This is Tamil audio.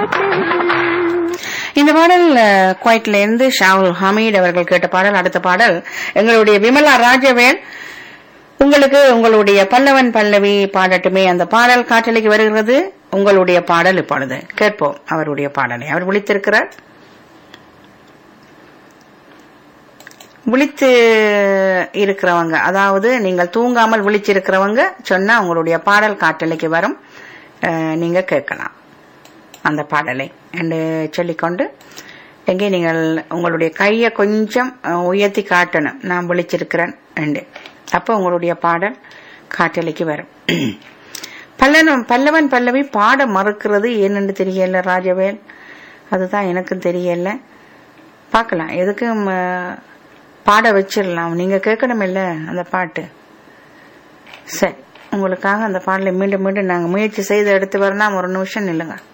இந்த பாடல் அஹ், குவைட்ல இருந்து ஷாவுல் ஹமீட் அவர்கள் கேட்ட பாடல் அடுத்த பாடல் எங்களுடைய விமலா ராஜவேல் உங்களுக்கு உங்களுடைய பல்லவன் பல்லவி பாடட்டுமே அந்த பாடல் காற்றலைக்கு வருகிறது உங்களுடைய பாடல் இப்பொழுது கேட்போம் அவருடைய பாடலை அவர் விழித்திருக்கிறார் விழித்து இருக்கிறவங்க அதாவது நீங்கள் தூங்காமல் விழிச்சிருக்கிறவங்க சொன்னா உங்களுடைய பாடல் காற்றலைக்கு வரும் அஹ், நீங்க கேட்கலாம் அந்த பாடலை என்று சொல்லிக்கொண்டு எங்கே நீங்கள் உங்களுடைய கையை கொஞ்சம் அஹ், உயர்த்தி காட்டணும் நான் விழிச்சிருக்கிறேன் என்று அப்போ உங்களுடைய பாடல் காற்றலைக்கு வரும் பல்லவன் பல்லவன் பல்லவி பாட மறுக்கிறது என்னன்னு தெரியல ராஜவேல் அதுதான் எனக்கும் தெரியல பார்க்கலாம் எதுக்கும் அஹ், பாட வச்சிடலாம் நீங்க கேட்கணுமில்ல அந்த பாட்டு சரி உங்களுக்காக அந்த பாடலை மீண்டும் மீண்டும் நாங்க முயற்சி செய்து எடுத்து வரணும் ஒரு நிமிஷம் நில்லுங்க